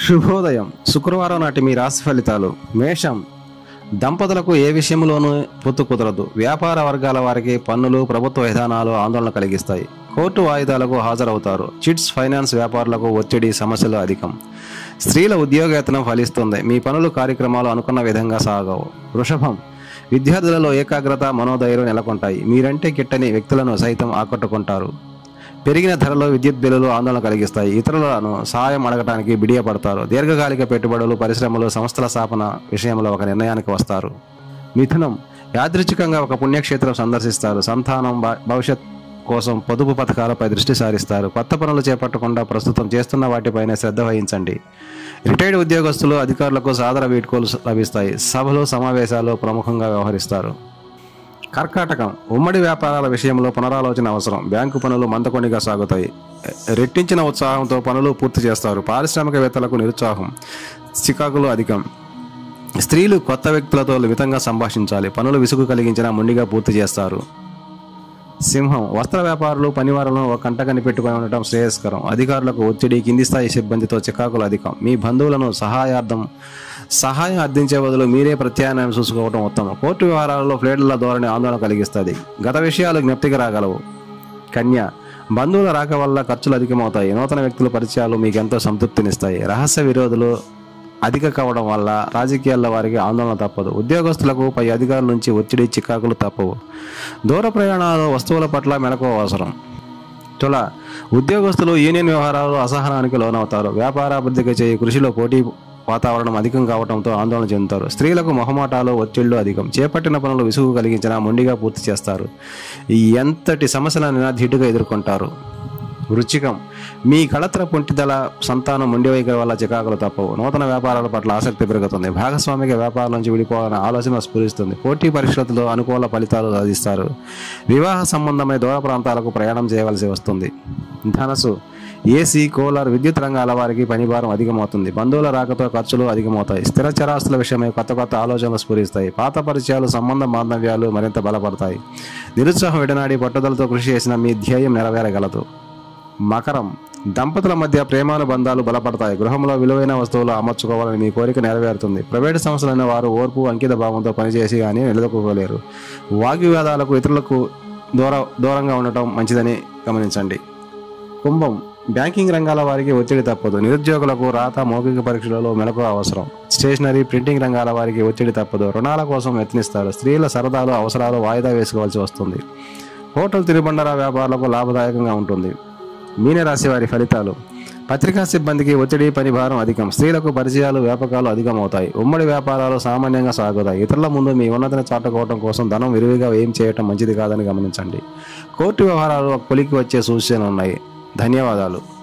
శుభోదయం శుక్రవారం నాటి మీ రాశి ఫలితాలు మేషం దంపతులకు ఏ విషయంలోనూ పొత్తు కుదరదు వ్యాపార వర్గాల వారికి పన్నులు ప్రభుత్వ విధానాలు ఆందోళన కలిగిస్తాయి కోర్టు వాయిదాలకు హాజరవుతారు చిట్స్ ఫైనాన్స్ వ్యాపారులకు ఒత్తిడి సమస్యలు అధికం స్త్రీల ఉద్యోగేతనం ఫలిస్తుంది మీ పనులు కార్యక్రమాలు అనుకున్న విధంగా సాగవు వృషభం విద్యార్థులలో ఏకాగ్రత మనోధైర్యం నెలకొంటాయి మీరంటే గిట్టని వ్యక్తులను సైతం ఆకట్టుకుంటారు పెరిగిన ధరలు విద్యుత్ బిల్లులు ఆందోళన కలిగిస్తాయి ఇతరులను సహాయం అడగటానికి బిడియపడతారు దీర్ఘకాలిక పెట్టుబడులు పరిశ్రమలు సంస్థల స్థాపన విషయంలో ఒక నిర్ణయానికి వస్తారు మిథునం యాదృచ్ఛికంగా ఒక పుణ్యక్షేత్రం సందర్శిస్తారు సంతానం భ- భవిష్యత్ కోసం పొదుపు పథకాలపై దృష్టి సారిస్తారు కొత్త పనులు చేపట్టకుండా ప్రస్తుతం చేస్తున్న వాటిపైన శ్రద్ధ వహించండి రిటైర్డ్ ఉద్యోగస్తులు అధికారులకు సాదర వీడ్కోలు లభిస్తాయి సభలు సమావేశాలు ప్రముఖంగా వ్యవహరిస్తారు కర్కాటకం ఉమ్మడి వ్యాపారాల విషయంలో పునరాలోచన అవసరం బ్యాంకు పనులు మందకొనిగా సాగుతాయి రెట్టించిన ఉత్సాహంతో పనులు పూర్తి చేస్తారు పారిశ్రామికవేత్తలకు నిరుత్సాహం చికాకులు అధికం స్త్రీలు కొత్త వ్యక్తులతో మితంగా సంభాషించాలి పనులు విసుగు కలిగించిన మొండిగా పూర్తి చేస్తారు సింహం వస్త్ర వ్యాపారులు పనివారులను ఒక కంట కనిపెట్టుకుని ఉండటం శ్రేయస్కరం అధికారులకు ఒత్తిడి కింది స్థాయి సిబ్బందితో చికాకులు అధికం మీ బంధువులను సహాయార్థం సహాయం అందించే బదులు మీరే ప్రత్యామ్నాయం చూసుకోవడం ఉత్తమం కోర్టు వ్యవహారాలలో ఫ్లేడ్ల ధోరణి ఆందోళన కలిగిస్తుంది గత విషయాలు జ్ఞప్తికి రాగలవు కన్య బంధువుల రాక వల్ల ఖర్చులు అధికమవుతాయి నూతన వ్యక్తుల పరిచయాలు మీకు ఎంతో సంతృప్తినిస్తాయి రహస్య విరోధులు అధిక కావడం వల్ల రాజకీయాల్లో వారికి ఆందోళన తప్పదు ఉద్యోగస్తులకు పై అధికారుల నుంచి ఒత్తిడి చికాకులు తప్పవు దూర ప్రయాణాలు వస్తువుల పట్ల మెలకు అవసరం తుల ఉద్యోగస్తులు యూనియన్ వ్యవహారాలు అసహనానికి లోనవుతారు వ్యాపారాభివృద్ధికి చేయ కృషిలో పోటీ వాతావరణం అధికం కావడంతో ఆందోళన చెందుతారు స్త్రీలకు మొహమాటాలు ఒత్తిళ్లు అధికం చేపట్టిన పనులు విసుగు కలిగించిన మొండిగా పూర్తి చేస్తారు ఈ ఎంతటి సమస్యలను ధీటుగా ఎదుర్కొంటారు వృచ్చికం మీ కళత్ర పొంటిదల సంతానం మొండి వైఖరి వల్ల చికాకులు తప్పవు నూతన వ్యాపారాల పట్ల ఆసక్తి పెరుగుతుంది భాగస్వామిక వ్యాపారాల నుంచి విడిపోవాలనే ఆలోచన స్ఫురిస్తుంది పోటీ పరీక్షలతో అనుకూల ఫలితాలు సాధిస్తారు వివాహ సంబంధమైన దూర ప్రాంతాలకు ప్రయాణం చేయవలసి వస్తుంది ధనసు ఏసీ కూలర్ విద్యుత్ రంగాల వారికి పనిభారం అధికమవుతుంది బంధువుల రాకతో ఖర్చులు అధికమవుతాయి స్థిర చరాస్తుల విషయమై కొత్త కొత్త ఆలోచనలు స్ఫురిస్తాయి పాత పరిచయాలు సంబంధ బాంధవ్యాలు మరింత బలపడతాయి నిరుత్సాహం విడనాడి పట్టుదలతో కృషి చేసిన మీ ధ్యేయం నెరవేరగలదు మకరం దంపతుల మధ్య ప్రేమానుబంధాలు బలపడతాయి గృహంలో విలువైన వస్తువులు అమర్చుకోవాలని మీ కోరిక నెరవేరుతుంది ప్రైవేటు సంస్థలైన వారు ఓర్పు అంకిత భావంతో పనిచేసి కానీ నిలదొక్కుకోలేరు వాగ్వివాదాలకు ఇతరులకు దూర దూరంగా ఉండటం మంచిదని గమనించండి కుంభం బ్యాంకింగ్ రంగాల వారికి ఒత్తిడి తప్పదు నిరుద్యోగులకు రాత మౌఖిక పరీక్షలలో మెలకు అవసరం స్టేషనరీ ప్రింటింగ్ రంగాల వారికి ఒత్తిడి తప్పదు రుణాల కోసం యత్నిస్తారు స్త్రీల సరదాలు అవసరాలు వాయిదా వేసుకోవాల్సి వస్తుంది హోటల్ తిరుబండర వ్యాపారులకు లాభదాయకంగా ఉంటుంది మీనరాశి వారి ఫలితాలు పత్రికా సిబ్బందికి ఒత్తిడి పని భారం అధికం స్త్రీలకు పరిచయాలు వ్యాపకాలు అధికమవుతాయి ఉమ్మడి వ్యాపారాలు సామాన్యంగా సాగుతాయి ఇతరుల ముందు మీ ఉన్నతిని చాటుకోవడం కోసం ధనం విరివిగా ఏం చేయటం మంచిది కాదని గమనించండి కోర్టు వ్యవహారాలు ఒక కొలికి వచ్చే సూచనలు ఉన్నాయి ధన్యవాదాలు